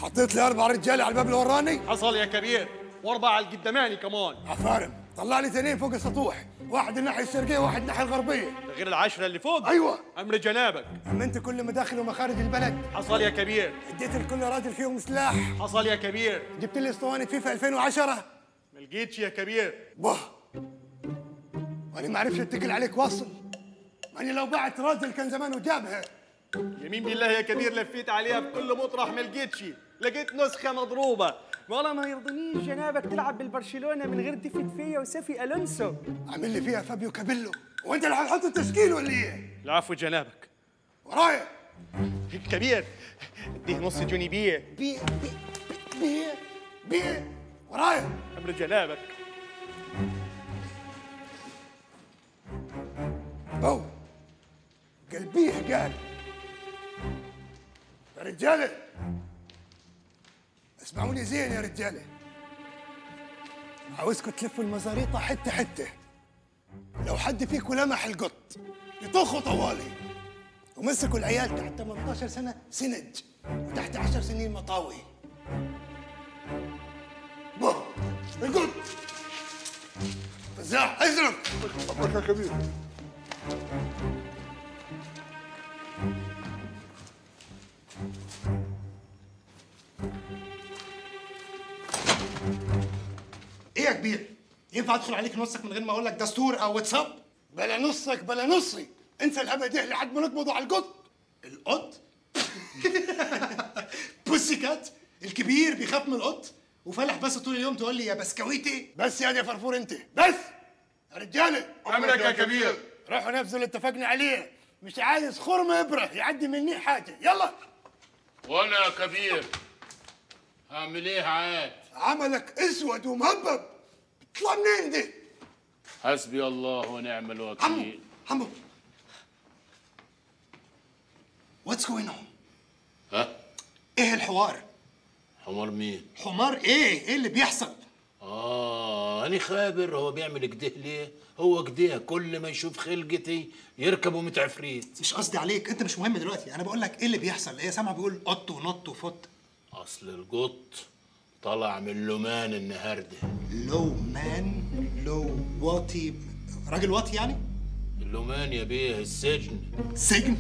حطيت لي اربع رجاله على الباب اللي وراني حصل يا كبير واربعه على القداماني كمان عفارم طلع لي اثنين فوق السطوح واحد الناحيه الشرقيه وواحد الناحيه الغربيه ده غير العشره اللي فوق ايوه امر جنابك اما انت كل مداخل ومخارج البلد حصل يا كبير اديت لكل راجل فيهم سلاح حصل يا كبير جبت لي اسطوانه فيفا 2010 ما لقيتش يا كبير بوه وانا ما عرفش اتكل عليك واصل ماني لو بعت راجل كان زمانه جابها يمين بالله يا كبير لفيت عليها بكل مطرح ما لقيتش لقيت نسخه مضروبه والله ما يرضنيش جنابك تلعب بالبرشلونه من غير ديفيد فيا وسافي الونسو عامل لي فيها فابيو كابيلو وانت اللي هتحط التشكيل ولا ايه؟ العفو جنابك ورايا كبير اديه نص جوني بيه بي بي بي بي ورايا امر جنابك بو قلبيه قال يا رجاله اسمعوني زين يا رجاله عاوزكم تلفوا المزاريطه حته حته لو حد فيكم لمح القط يطخوا طوالي ومسكوا العيال تحت 18 سنه سنج وتحت 10 سنين مطاوي بو القط فزاع ازرق أبوك يا كبير ايه يا كبير؟ ينفع ادخل عليك نصك من غير ما اقول لك دستور او واتساب؟ بلا نصك بلا نصي انسى الابد لحد ما نقبضوا على القط القط؟ بوسي كات الكبير بيخاف من القط وفالح بس طول اليوم تقول لي يا بسكويتي بس يا دي فرفور انت بس يا رجاله امرك يا كبير روحوا نفذوا اللي اتفقنا عليه مش عايز خرم ابره يعدي مني حاجه يلا وانا يا كبير هعمل ايه عاد عملك اسود ومهبب اطلع منين دي حسبي الله ونعم عمو الوكيل عمو واتس جوين اون؟ ها ايه الحوار؟ حمار مين حمار ايه؟ ايه اللي بيحصل؟ اه انا خابر هو بيعمل كده ليه هو كده كل ما يشوف خلقتي يركبوا متعفريت مش قصدي عليك انت مش مهم دلوقتي انا بقول لك ايه اللي بيحصل؟ ايه سامع بيقول قط ونط وفط اصل القط طلع من لمان النهارده لو مان لو واطي راجل واطي يعني؟ اللومان يا بيه السجن سجن؟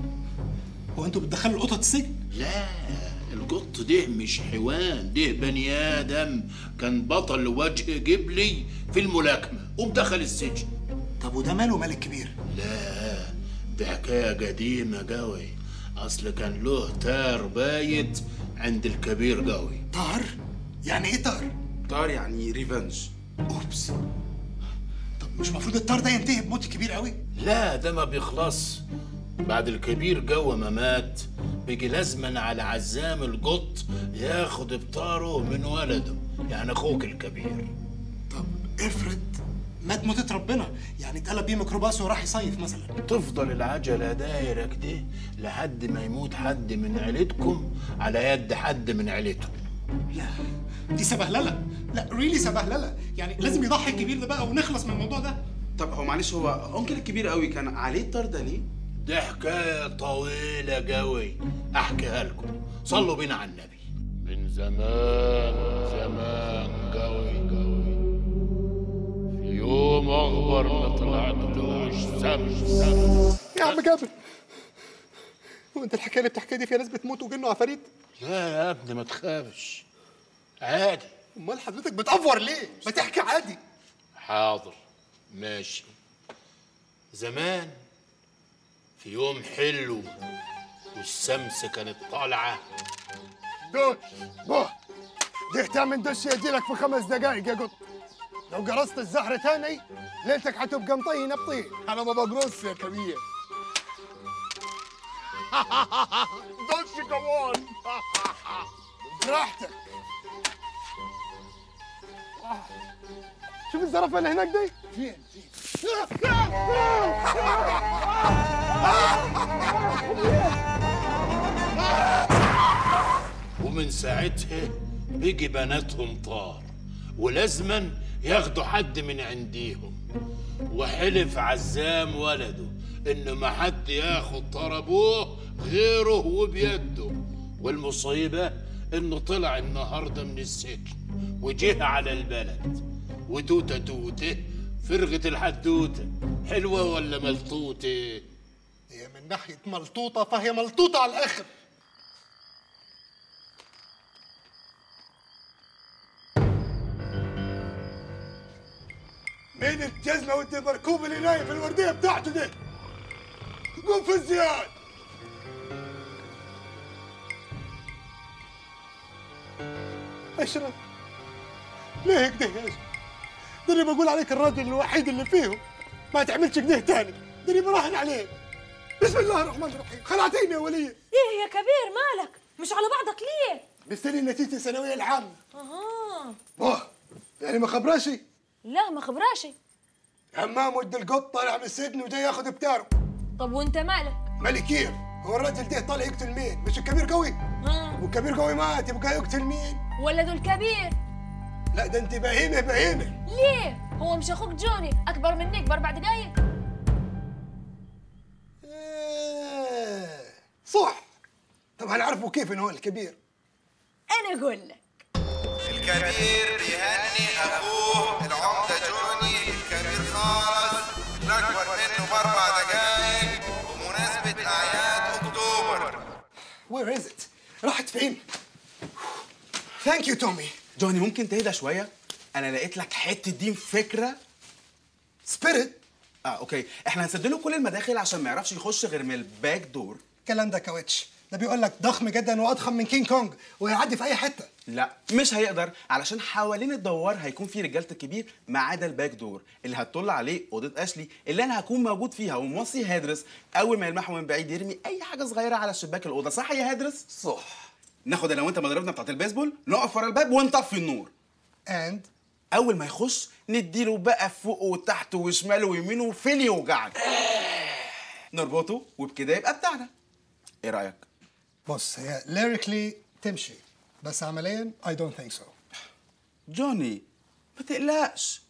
هو انتوا بتدخلوا القطط السجن؟ لا القط ده مش حيوان ده بني ادم كان بطل وجه جبلي في الملاكمه ودخل السجن طب وده ماله مال الكبير؟ لا دي حكايه قديمه قوي اصل كان له تار بايت عند الكبير قوي طار؟ يعني ايه طار؟ طار يعني ريفنج اوبس طب مش المفروض الطار ده ينتهي بموت كبير قوي؟ لا ده ما بيخلص بعد الكبير جوه ما مات بيجي لازما على عزام القط ياخد بطاره من ولده يعني اخوك الكبير طب افرض مات موتة ربنا يعني اتقلب بيه ميكروباص وراح يصيف مثلا تفضل العجلة دايرة كده لحد ما يموت حد من عيلتكم على يد حد من عيلتهم لا دي سبهلله لا ريلي سبهلله يعني لازم يضحي الكبير ده بقى ونخلص من الموضوع ده طب هو معلش هو انكل الكبير قوي كان عليه الطار ده ليه؟ دي حكاية طويلة قوي أحكيها لكم صلوا بينا على النبي من زمان زمان قوي قوي في يوم أخبر ما طلعتلوش شمس يا عم جابر هو انت الحكايه اللي بتحكيها دي فيها ناس بتموت وجن وعفاريت لا يا ابني ما تخافش عادي امال حضرتك بتأفور ليه ما تحكي عادي حاضر ماشي زمان في يوم حلو والشمس كانت طالعة دوش بوه دي تعمل دش يجيلك في خمس دقايق يا قط لو قرصت الزهرة تاني ليلتك حتبقى مطينة بطين انا ما بجرس يا كبير دش كمان براحتك شوف الزرافة اللي هناك دي فين فين ومن ساعتها بيجي بناتهم طار ولازما ياخدوا حد من عنديهم وحلف عزام ولده انه ما حد ياخد طار ابوه غيره وبيده والمصيبه انه طلع النهارده من السجن وجه على البلد وتوته توته فرغة الحدوته حلوه ولا ملطوته هي من ناحيه ملطوطه فهي ملطوطه على الاخر مين الجزمة والدبركوب اللي نايم في الوردية بتاعته ده؟ قوم في الزياد اشرف ليه كده يا اشرف؟ ده اللي بقول عليك الراجل الوحيد اللي فيهم ما تعملش كده تاني ده اللي براهن عليك بسم الله الرحمن الرحيم خلعتيني يا ولية ايه يا كبير مالك مش على بعضك ليه مستني نتيجة الثانوية العامة اها اوه يعني ما خبراشي لا ما خبراشي همام ود القط طالع من السجن وجاي ياخذ بتاره طب وانت مالك مالي كيف هو الراجل ده طالع يقتل مين مش الكبير قوي ها والكبير قوي مات يبقى يقتل مين ولده الكبير لا ده انت بهيمه بهيمه ليه هو مش اخوك جوني اكبر منك باربع دقايق آه، صح طب هنعرفه كيف انه هو الكبير انا اقول لك الكبير بيهني اخوه العمده جوني الكبير خالص الاكبر منه باربع دقايق بمناسبه اعياد اكتوبر وير از ات راحت فين ثانك يو تومي جوني ممكن تهدى شويه انا لقيت لك حته دين فكره سبيريت اه اوكي احنا هنسدله كل المداخل عشان ما يعرفش يخش غير من الباك دور الكلام ده كاوتش ده بيقول لك ضخم جدا واضخم من كينج كونج وهيعدي في اي حته لا مش هيقدر علشان حوالين الدوار هيكون في رجاله الكبير ما عدا الباك دور اللي هتطل عليه اوضه اشلي اللي انا هكون موجود فيها وموصي هادرس اول ما يلمحه من بعيد يرمي اي حاجه صغيره على شباك الاوضه صح يا هادرس صح ناخد انا وانت مضربنا بتاعت البيسبول نقف ورا الباب ونطفي النور اند اول ما يخش نديله بقى فوق وتحت وشمال ويمين فين يوجعك نربطه وبكده يبقى بتاعنا ايه رايك بص هي ليريكلي تمشي بس عمليا اي دونت ثينك سو جوني ما تقلقش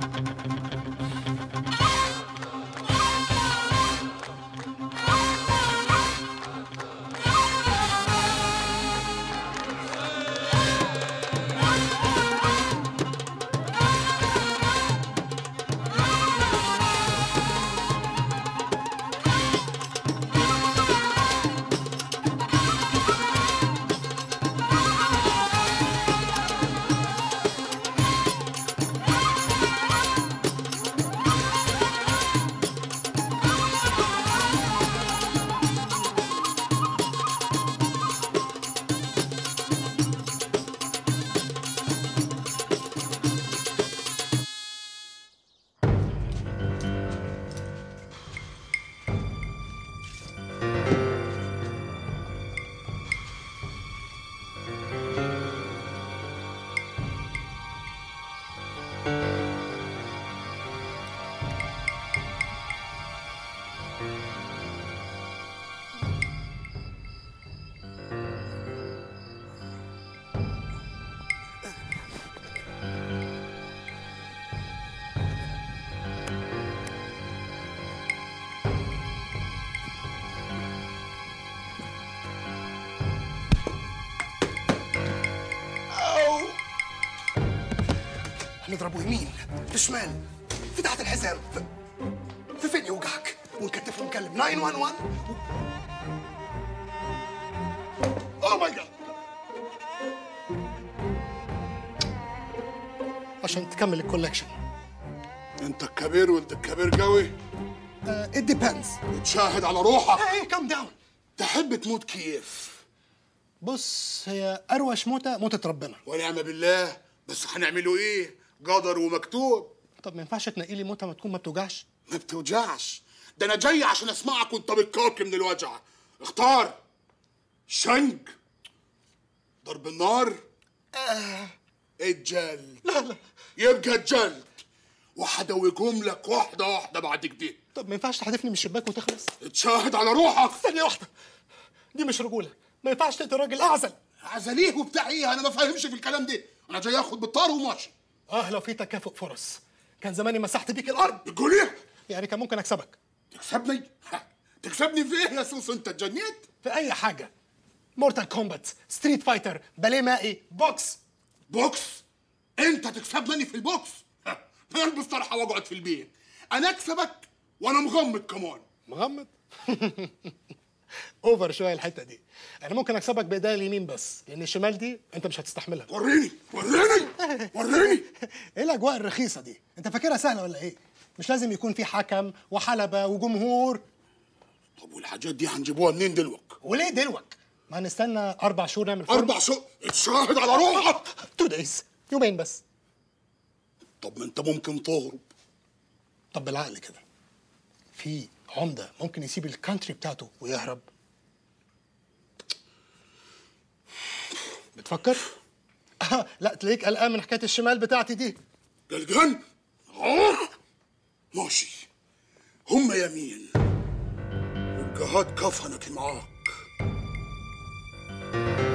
نضربه يمين في شمال في تحت الحزام في, في فين يوقعك ونكتف ونكلم 911 اوه ماي جاد عشان تكمل الكولكشن انت الكبير وانت الكبير قوي ات ديبندز تشاهد على روحك هاي كم داون تحب تموت كيف بص هي اروش موته موته ربنا ونعم بالله بس هنعمله ايه قدر ومكتوب طب ما ينفعش تنقي لي موته ما تكون ما بتوجعش ما بتوجعش ده انا جاي عشان اسمعك وانت بتكاكي من الوجع اختار شنق ضرب النار آه. الجلد لا لا يبقى الجلد وهدوجهم لك واحده واحده بعد كده طب ما ينفعش تحدفني من الشباك وتخلص تشاهد على روحك ثانيه واحده دي مش رجوله ما ينفعش تقتل راجل اعزل عزليه وبتاع ايه انا ما فاهمش في الكلام ده انا جاي اخد بالطار وماشي اه لو في تكافؤ فرص كان زماني مسحت بيك الارض بتقول ايه يعني كان ممكن اكسبك تكسبني ها، تكسبني في ايه يا سوس انت اتجنيت في اي حاجه مورتال كومبات ستريت فايتر باليه مائي بوكس بوكس انت تكسبني في البوكس ها، البس طرحه واقعد في البيت انا اكسبك وانا مغمض كمان مغمض اوفر شويه الحته دي انا ممكن اكسبك بايديا اليمين بس لان الشمال دي انت مش هتستحملها وريني وريني وريني ايه الاجواء الرخيصه دي انت فاكرها سهله ولا ايه مش لازم يكون في حكم وحلبه وجمهور طب والحاجات دي هنجيبوها منين دلوك وليه دلوك ما نستنى اربع شهور نعمل فورم اربع شهور اتشاهد على روحك تو دايز يومين بس طب ما انت ممكن تهرب طب بالعقل كده في عمده ممكن يسيب الكانتري بتاعته ويهرب بتفكر آه لا تلاقيك قلقان من حكايه الشمال بتاعتي دي قلقان آه. ماشي هم يمين والجهاد كفنك معاك